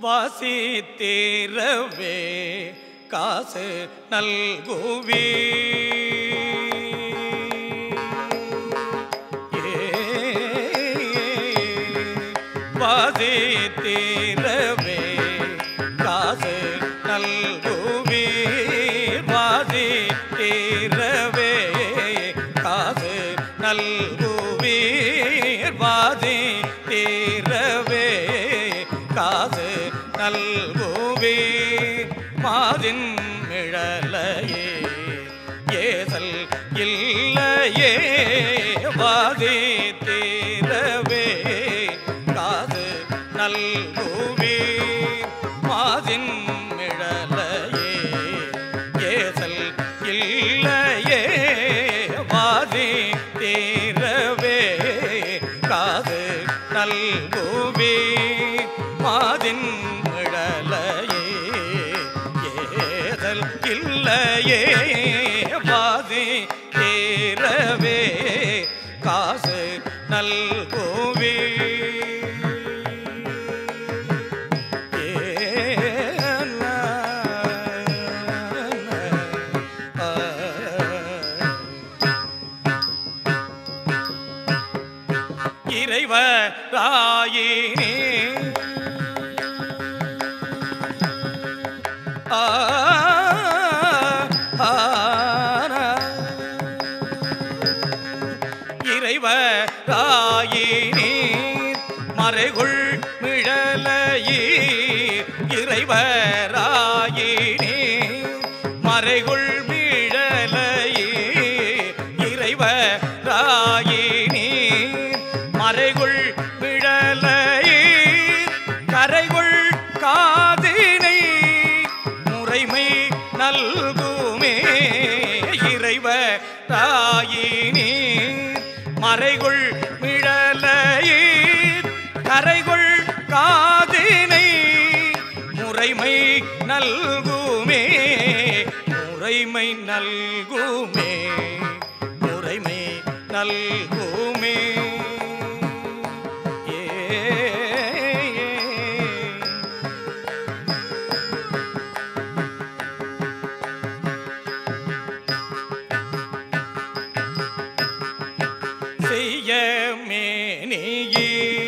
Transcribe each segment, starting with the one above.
வாசித்தீரவே காசு நல்குவி வாசித்தீரவே காசு நல்குவி வாசித்தீரவே காசு நல்குவீர் வாதி தீரவே காசு நல்குவீர் மாதின் மிழலையே ஏசல் இல்லையே வாதி தீரவே காசு நல்குவீர் மாதின் மிழலையே ஏசல் இல்லையே வாதி தீரவே காது நல்குவி மாதின் மிழலையே ஏதல் இல்லையே வாதி தீரவே காசு நல்குவி இறைவராயினே ஆ ஆ, இறைவராயினீர் மறைகுள் மிழலையீர் இறைவராயினீர் மறைகுள் மிழலையீர் இறைவராயினீர் மறைகுள் மிழலையீர் கரைகுள் காதினை முறைமை நல்குமே இறைவ தாயினீர் மறைகுள் மிழலையீர் கரைகுள் காதினை முறைமை நல்குமே முறைமை நல்குமே முறைமை நல்குமே ஏ ஏ. செய்ய மேனியே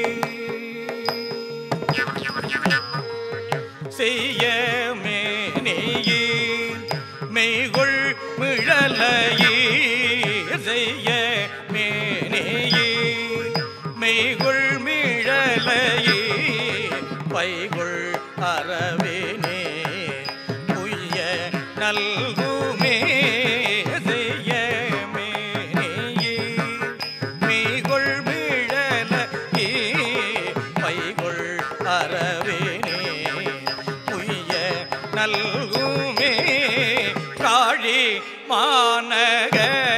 செய்ய மேனியே மெய்குள் மிழலையே செய்ய மேனியே மெய்குள் மிழலையே பைகுள் அறவேனே புய்ய நல்குமே செய்ய மேனியே மெய்கொள் மிழலையே பைகொள் அறவேனே புய்ய நல்குமே காழி மாநக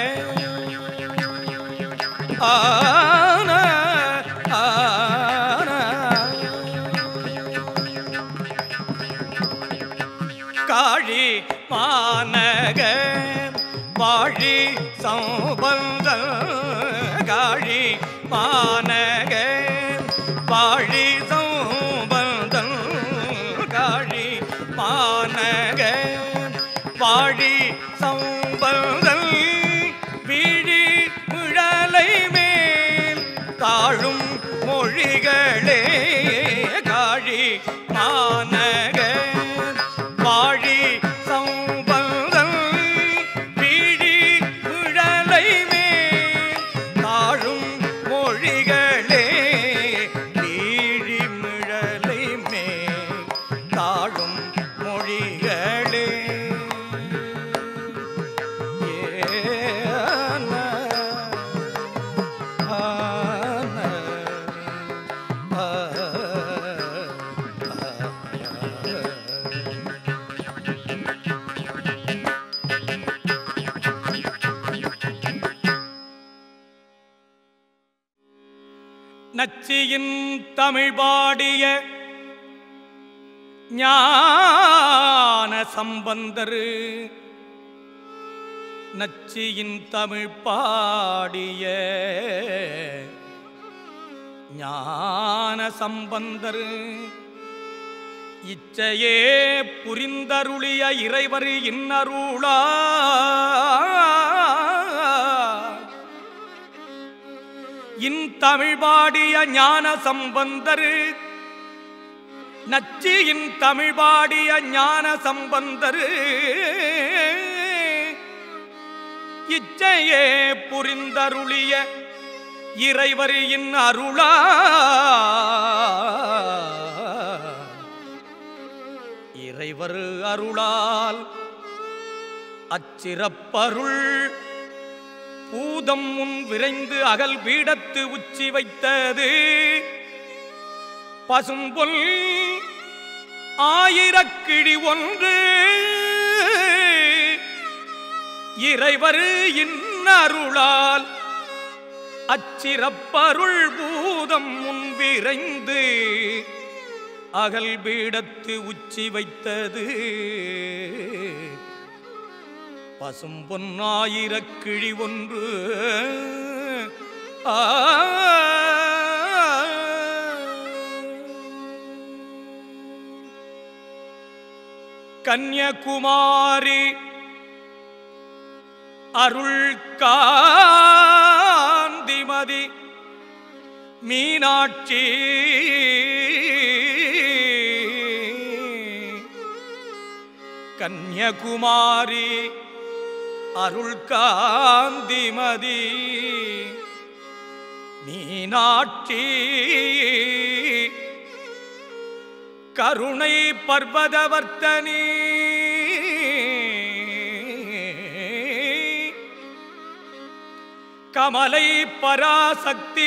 ஆன ஆன காழி மாநக வாழி சம்பந்த காழி மாநக வாழி சம்பந்தம் காழி மாநக வாழி சம்பந்தம் வீழி முழலை மேல் தாழும் மொழிகளே காழி மாநக வாழி சம்பந்தம் வீழி முழலை மேல் தாழும் மொழிகளே வீழி முழலை மேல் தாழும் மொழிகளே ஏன ஆன ஆ நச்சியின் தமிழ் பாடிய ஞான சம்பந்தரு நச்சியின் தமிழ் பாடிய ஞான சம்பந்தரு இச்சையே புரிந்தருளிய இறைவர் இன்னருளா இன்தமிழ் பாடிய ஞான சம்பந்தர் நச்சியின் தமிழ் பாடிய ஞான சம்பந்தர் இச்சையே புரிந்தருளிய இறைவர் இன் அருளா இறைவர் அருளால் அச்சிறப்பருள் பூதம் முன் விரைந்து அகல் பீடத்து உச்சி வைத்தது பசும்பொல் ஆயிரக்கிழி ஒன்று இறைவர் இன்னருளால் அச்சிறப்பருள் பூதம் முன் விரைந்து அகல் பீடத்து உச்சி வைத்தது பசும் பொன்னாயிரக் கிழி ஒன்று ஆ கன்யகுமாரி அருள் காந்திமதி மீனாட்சி கன்யகுமாரி அருள் காந்திமதி மீனாட்சி கருணை பர்வதவர்த்தனி கமலை பராசக்தி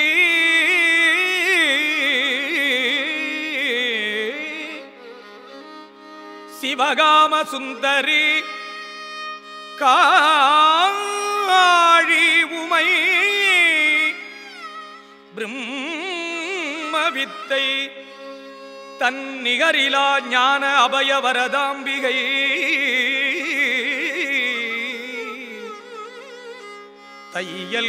சிவகாம சுந்தரி காழி உமை பிரம்மவித்தை தன் நிகரிலா ஞான அபயவரதாம்பிகை தையல்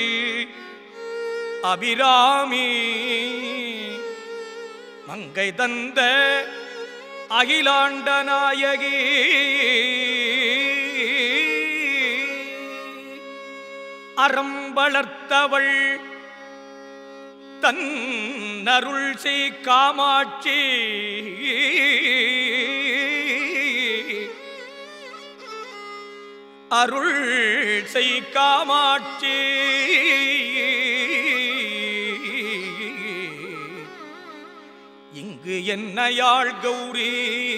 அபிராமி மங்கை தந்த அகிலாண்ட நாயகி அறம் வளர்த்தவள் தன்னருள் செய் காமாட்சி அருள் செய் காமாட்சி இங்கு என்னையாள் கௌரி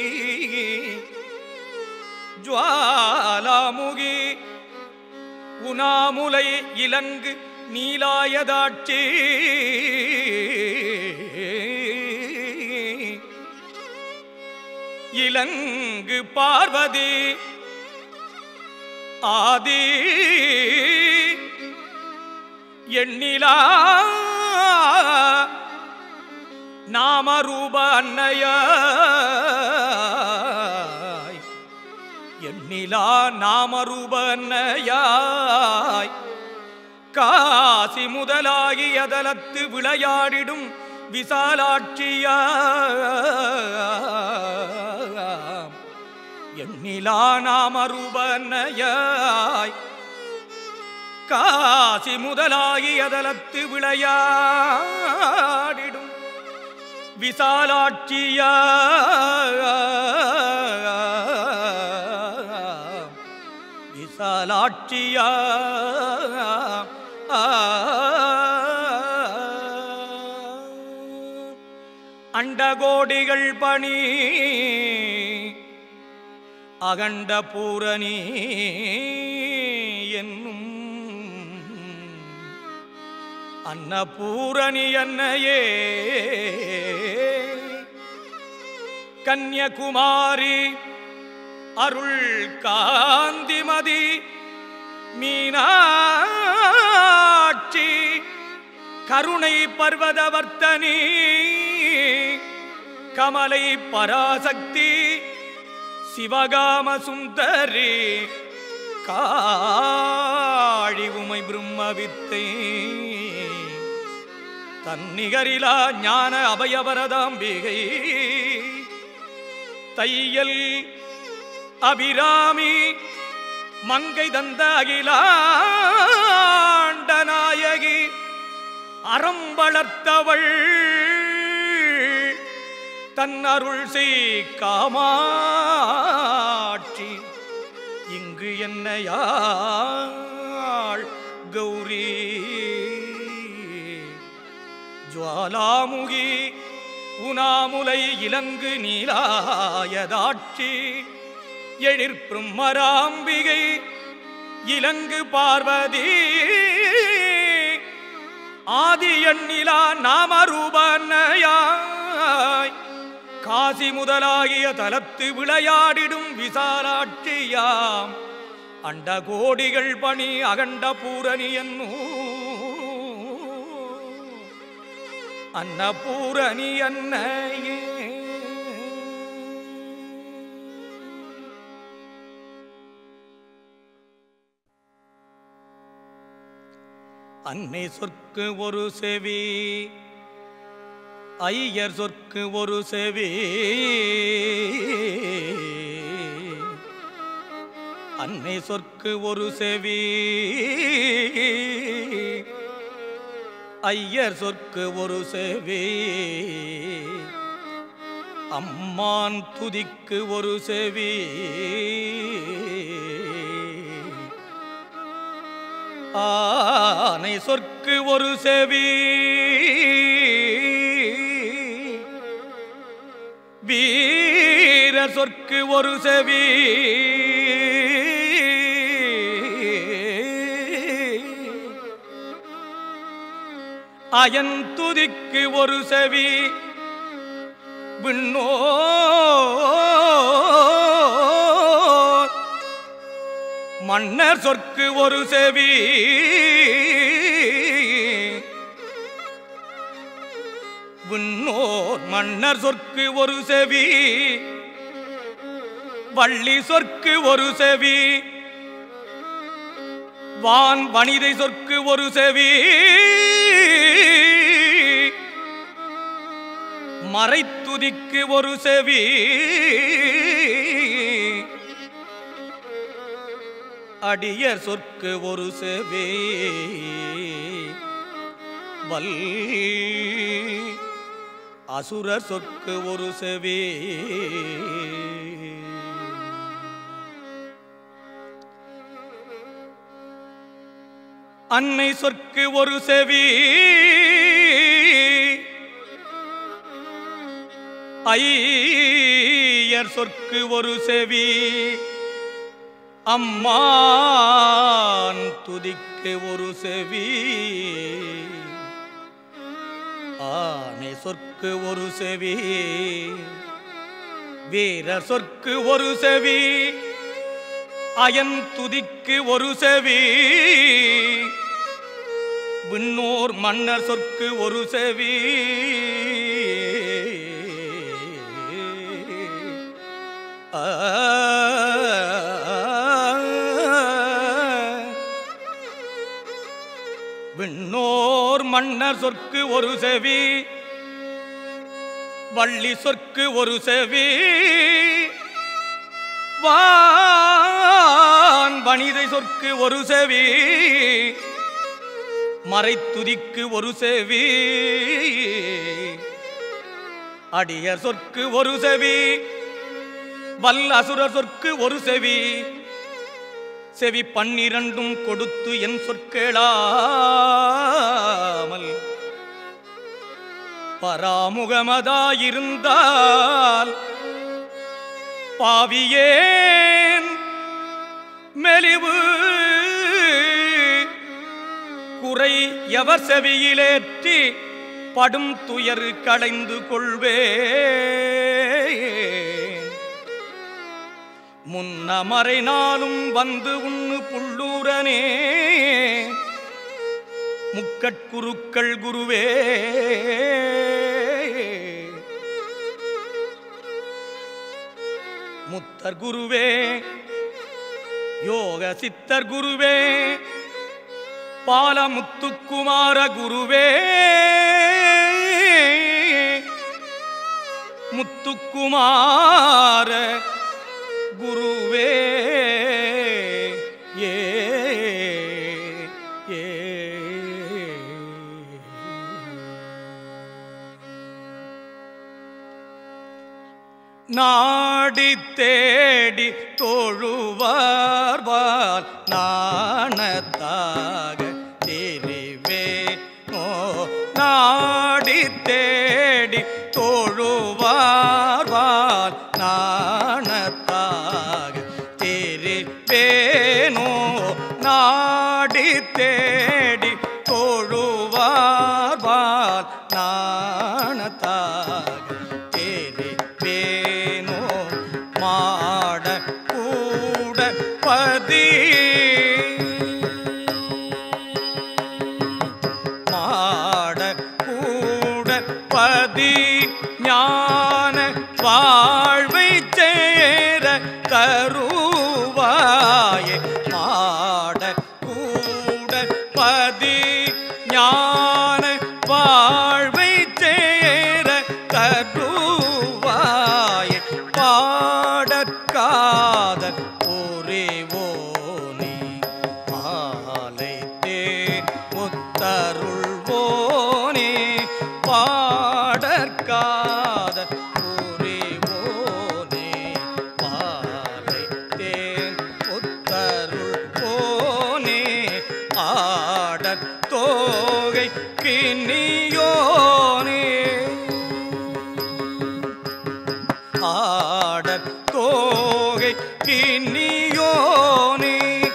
ஜுவாலாமுகி உனாமுலை இலங்கு நீலாயதாட்சி இலங்கு பார்வதி ஆதி எண்ணிலா நாமரூப அன்னையாய் எண்ணிலா நாமரூப அன்னையாய் காசி முதலாகி அதலத்து விளையாடிடும் விசாலாட்சியாம் எண்ணிலா நாமரூபனையாய் காசி முதலாகி அதலத்து விளையாடிடும் விசாலாட்சியா விசாலாட்சியா அண்டகோடிகள் பணி அகண்ட பூரணி என்னும் அன்னபூரணி என்னையே கன்யகுமாரி அருள் காந்திமதி மீனாட்சி கருணை பர்வதவர்த்தனி கமலை பராசக்தி சிவகாம சுந்தரி காழி உமை பிரம்மவித்தை தன்னிகரிலா ஞான அபயவரதாம்பிகை தையல் அபிராமி மங்கை தந்த அகிலாண்ட நாயகி அறம் வளர்த்தவள் தன் அருள் செய் காமாட்சி இங்கு என்னையாள் கௌரி ஜுவாலாமுகி உனாமுலை இலங்கு நீலாயதாட்சி எழிற்பும் மராம்பிகை இலங்கு பார்வதி ஆதி எண்ணிலா நாமரூபனையாய் காசி முதலாகிய தலத்து விளையாடிடும் விசாலாட்சியாம் அண்ட கோடிகள் பணி அகண்ட பூரணி என்னூ அன்னபூரணி அன்னையே அன்னை சொற்கு ஒரு செவி ஐயர் சொற்கு ஒரு செவி அன்னை சொற்கு ஒரு செவி ஐயர் சொற்கு ஒரு செவி அம்மான் துதிக்கு ஒரு செவி ஆனை சொற்கு ஒரு செவி வீர சொற்கு ஒரு செவி அயன் துதிக்கு ஒரு செவி விண்ணோ மன்னர் சொற்கு ஒரு செவி விண்ணோர் மன்னர் சொற்கு ஒரு செவி வள்ளி சொற்கு ஒரு செவி வான் வனிதை சொற்கு ஒரு செவி மறைத்துதிக்கு ஒரு செவி அடியர் சொற்கு ஒரு செவி வல் அசுரர் சொற்கு ஒரு செவி அன்னை சொற்கு ஒரு செவி ஐயர் சொற்கு ஒரு செவி அம்மான் துதிக்கு ஒரு செவி ஆனை சொற்கு ஒரு செவி வீர சொற்கு ஒரு செவி அயன் துதிக்கு ஒரு செவி விண்ணோர் மன்னர் சொற்கு ஒரு செவி ஆ விண்ணோர் மன்னர் சொற்கு ஒரு செவி வள்ளி சொற்கு ஒரு செவி வான் வனிதை சொற்கு ஒரு செவி மறைத்துதிக்கு ஒரு செவி அடியர் சொற்கு ஒரு செவி வல்ல அசுரர் சொற்கு ஒரு செவி செவி பன்னிரண்டும் கொடுத்து என் சொற்கேளாமல் பராமுகமதாயிருந்தால் பாவியேன் மெலிவு குறை எவர் செவியிலேற்றி படும் துயர் களைந்து கொள்வேன் முன்னமறை நாளும் வந்து உண்ணு புள்ளூரனே முக்கட்குருக்கள் குருவே முத்தர் குருவே யோக சித்தர் குருவே பாலமுத்துக்குமார குருவே முத்துக்குமார குருவே ஏ ஏ நாடி தேடி தொழுவார்வால் நாணத்தாக தெரிவே ஓ நாடி தேடி தொழுவார்வால் நாணத்தாக தெரிவேனோ நாடி தேடி தொழுவார்வால் நாணத்தாக தெரிவேனோ மாட கூட பதி மாட கூட பதி ஞான வாழ்வை சேர தருவாயே மாட கூட பதி ஞான வாழ்வை சேர தருவாயே பாடற்காத புரிவோனே மாலை தேன் முத்தருள்வோனே பாடற்காத புரிவோனே மாலை தேன் முத்தருள்வோனே ஆடத் தோகை கிண்ணியோனே ஆடத் தோகை கிண்ணியோனே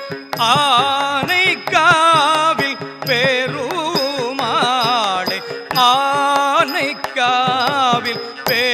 ஆனைக்காவில் பெருமாளே ஆனைக்காவில் பெ